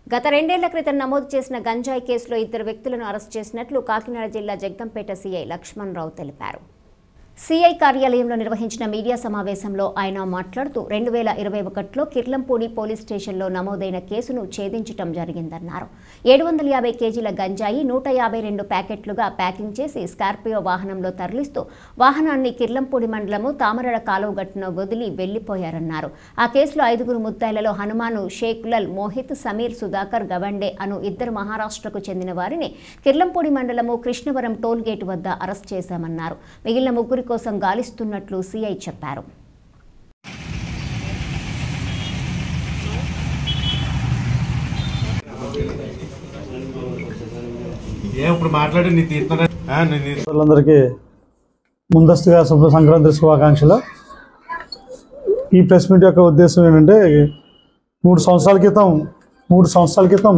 గత రెండేళ్ల క్రితం నమోదు చేసిన గంజాయి కేసులో ఇద్దరు వ్యక్తులను అరెస్ట్ చేసినట్లు కాకినాడ జిల్లా జగ్గంపేట సీఐ లక్ష్మణ్ రావు తెలిపారు సీఐ కార్యాలయంలో నిర్వహించిన మీడియా సమావేశంలో ఆయన మాట్లాడుతూ రెండు వేల ఇరవై ఒకటిలో కిర్లంపూడి పోలీస్ స్టేషన్లో నమోదైన కేసును ఛేదించడం జరిగిందన్నారు ఏడు వందల యాభై కేజీల గంజాయి నూట యాభై రెండు ప్యాకెట్లుగా ప్యాకింగ్ చేసి స్కార్పియో వాహనంలో తరలిస్తూ వాహనాన్ని కిర్లంపూడి మండలము తామరడ కాలువ గట్టున వదిలి వెళ్లిపోయారన్నారు ఆ కేసులో ఐదుగురు ముద్దాయిలలో హనుమాను షేక్లల్ మోహిత్ సమీర్ సుధాకర్ గవండే అను ఇద్దరు మహారాష్ట్రకు చెందిన వారిని కిర్లంపూడి మండలము కృష్ణవరం టోల్ గేట్ వద్ద అరెస్ట్ చేశామన్నారు మిగిలిన ముగ్గురి కోసం గాలిస్తున్నట్లు సీఐ చెప్పారు ఏం ఇప్పుడు మాట్లాడి నీ తీర్థన నేను అందరికీ ముందస్తుగా శుభ సంక్రాంతి శుభాకాంక్షలు ఈ ప్రెస్ మీట్ యొక్క ఉద్దేశం ఏంటంటే మూడు సంవత్సరాల క్రితం మూడు సంవత్సరాల క్రితం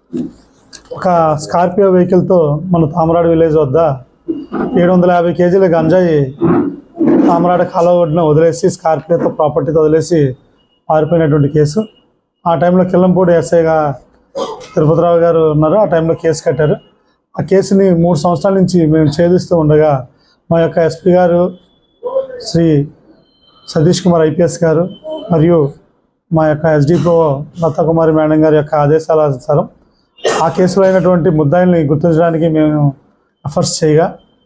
ఒక స్కార్పియో వెహికల్తో మన తామరాడు విలేజ్ వద్ద ఏడు వందల యాభై కేజీల గంజాయి తామరాడ కాలువ ఒడ్డున వదిలేసి స్కార్పియోతో ప్రాపర్టీతో వదిలేసి పారిపోయినటువంటి కేసు ఆ టైంలో కిల్లంపూడి ఎస్ఐగా తిరుపతిరావు గారు ఉన్నారు ఆ టైంలో కేసు కట్టారు ఆ కేసుని మూడు సంవత్సరాల నుంచి మేము ఛేదిస్తూ ఉండగా మా యొక్క ఎస్పీ గారు శ్రీ సతీష్ కుమార్ ఐపీఎస్ గారు మరియు మా యొక్క ఎస్డిపో లతా కుమారి మేడం గారి యొక్క ఆదేశాల అనుసారం ఆ కేసులో అయినటువంటి ముద్దాయిల్ని గుర్తించడానికి మేము ఎఫర్ట్స్ చేయగా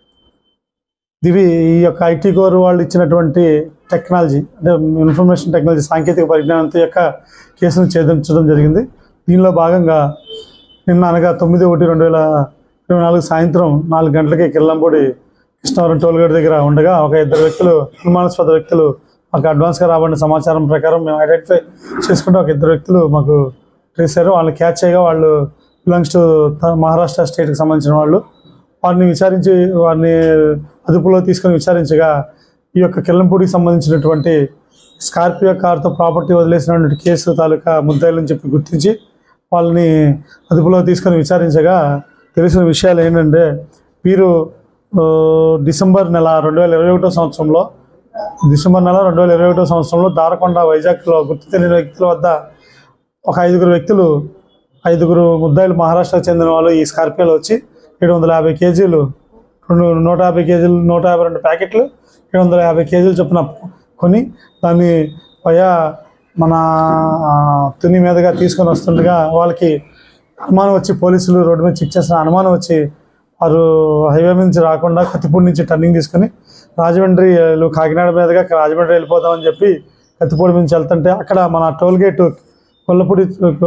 ఇవి ఈ యొక్క ఐటీ కోర్ వాళ్ళు ఇచ్చినటువంటి టెక్నాలజీ అంటే ఇన్ఫర్మేషన్ టెక్నాలజీ సాంకేతిక పరిజ్ఞానంతో ఈ యొక్క కేసును ఛేదించడం జరిగింది దీనిలో భాగంగా నిన్న అనగా తొమ్మిది ఒకటి రెండు వేల ఇరవై నాలుగు సాయంత్రం నాలుగు గంటలకి కిర్లంపూడి కృష్ణవరం టోల్గేట్ దగ్గర ఉండగా ఒక ఇద్దరు వ్యక్తులు అనుమానాస్పద వ్యక్తులు మాకు అడ్వాన్స్గా రాబడిన సమాచారం ప్రకారం మేము ఐడెంటిఫై చేసుకుంటే ఒక ఇద్దరు వ్యక్తులు మాకు చేశారు వాళ్ళని క్యాచ్ చేయగా వాళ్ళు బిలాంగ్స్ టు మహారాష్ట్ర స్టేట్కి సంబంధించిన వాళ్ళు వారిని విచారించి వారిని అదుపులో తీసుకొని విచారించగా ఈ యొక్క కిల్లంపూడికి సంబంధించినటువంటి స్కార్పియో కార్తో ప్రాపర్టీ వదిలేసినటువంటి కేసు తాలూకా ముద్దాయిలని చెప్పి గుర్తించి వాళ్ళని అదుపులో తీసుకొని విచారించగా తెలిసిన విషయాలు ఏంటంటే వీరు ఆ, డిసెంబర్ నెల రెండు వేల ఇరవై ఒకటో సంవత్సరంలో డిసెంబర్ నెల రెండు వేల ఇరవై ఒకటో సంవత్సరంలో దారకొండ వైజాగ్లో గుర్తు తెలియని వ్యక్తుల వద్ద ఒక ఐదుగురు వ్యక్తులు ఐదుగురు ముద్దాయిలు మహారాష్ట్రకు చెందిన వాళ్ళు ఈ స్కార్పియోలో వచ్చి ఏడు వందల యాభై కేజీలు రెండు నూట యాభై కేజీలు నూట యాభై రెండు ప్యాకెట్లు ఏడు వందల యాభై కేజీలు చొప్పున కొని దాన్ని పయా మన ఆ, తుని మీదుగా తీసుకొని వస్తుండగా వాళ్ళకి అనుమానం వచ్చి పోలీసులు రోడ్డు మీద చెక్ చేసిన అనుమానం వచ్చి వారు హైవే మీద నుంచి రాకుండా కత్తిపూడి నుంచి టర్నింగ్ తీసుకొని రాజమండ్రి వెళ్ళు- కాకినాడ మీదుగా రాజమండ్రి వెళ్ళిపోదామని చెప్పి కత్తిపూడి నుంచి వెళ్తుంటే అక్కడ మన toll gate Kollapudi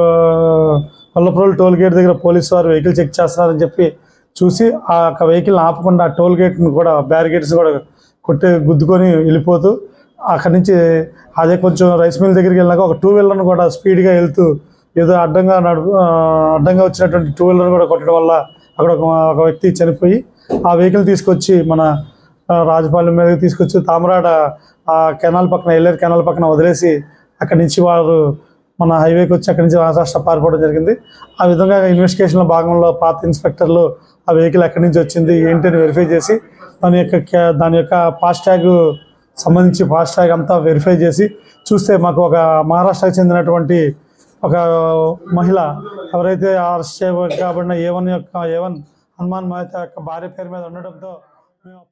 Kollapudi toll gate దగ్గర పోలీసు వారు వెహికల్ చెక్ చేస్తున్నారని చెప్పి చూసి ఆ యొక్క వెహికల్ ఆపకుండా ఆ టోల్ గేట్ని కూడా బ్యారిగేట్స్ కూడా కొట్టి గుద్దుకొని వెళ్ళిపోతూ అక్కడి నుంచి అదే కొంచెం రైస్ మిల్ దగ్గరికి వెళ్ళాక ఒక టూ వీలర్ను కూడా స్పీడ్గా వెళ్తూ ఏదో అడ్డంగా నడు ఆ, అడ్డంగా వచ్చినటువంటి టూ వీలర్ కూడా కొట్టడం వల్ల అక్కడ ఒక ఒక వ్యక్తి చనిపోయి ఆ వెహికల్ తీసుకొచ్చి మన ఆ, రాజపాలెం మీద తీసుకొచ్చి తామరాడ ఆ కెనాల్ పక్కన ఎల్లేరు కెనాల్ పక్కన వదిలేసి అక్కడి నుంచి వారు మన హైవేకి వచ్చి అక్కడి నుంచి మహారాష్ట్ర పారిపోవడం జరిగింది ఆ విధంగా ఇన్వెస్టిగేషన్లో భాగంలో పాత ఇన్స్పెక్టర్లు ఆ వెహికల్ ఎక్కడి నుంచి వచ్చింది ఏంటి అని వెరిఫై చేసి దాని యొక్క క్యా- దాని యొక్క ఫాస్ట్ ట్యాగ్ సంబంధించి ఫాస్ట్ ట్యాగ్ అంతా వెరిఫై చేసి చూస్తే మాకు ఒక మహారాష్ట్రకు చెందినటువంటి ఒక మహిళ ఎవరైతే అరెస్ట్ చేయబడిన ఏ వన్ యొక్క ఏ వన్ హనుమాన్ మహతా యొక్క భార్య పేరు మీద ఉండడంతో మేము